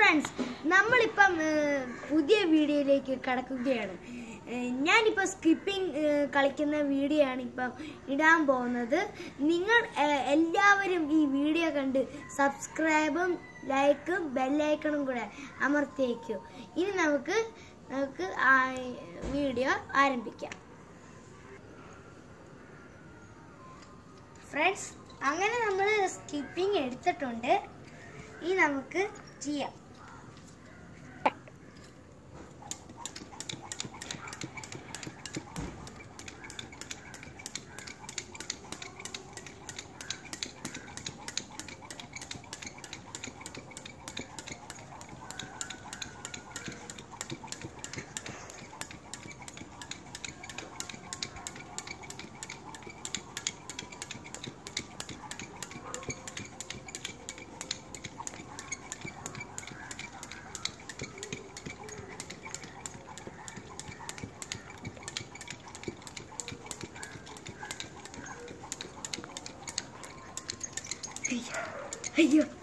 friends നമ്മളിപ്പം ഏഹ്, പുതിയ വീഡിയോയിലേക്ക് കടക്കുകയാണ് ഏഹ്, ഞാനിപ്പോൾ സ്കിപ്പിംഗ് ഏഹ്, കളിക്കുന്ന വീഡിയോ ആണ് ഇപ്പം ഇടാൻ പോകുന്നത് നിങ്ങൾ ഏഹ്, എല്ലാവരും ഈ വീഡിയോ കണ്ട് സബ്സ്ക്രൈബും ലൈക്കും ബെല്ലൈക്കണും കൂടെ അമർത്തിയേക്കും ഇനി നമുക്ക് നമുക്ക് ആ വീഡിയോ ആരംഭിക്കാം ഫ്രണ്ട്സ് അങ്ങനെ നമ്മൾ സ്കിപ്പിംഗ് എടുത്തിട്ടുണ്ട് ഇനി നമുക്ക് ചെയ്യാം അയ്യോ അയ്യോ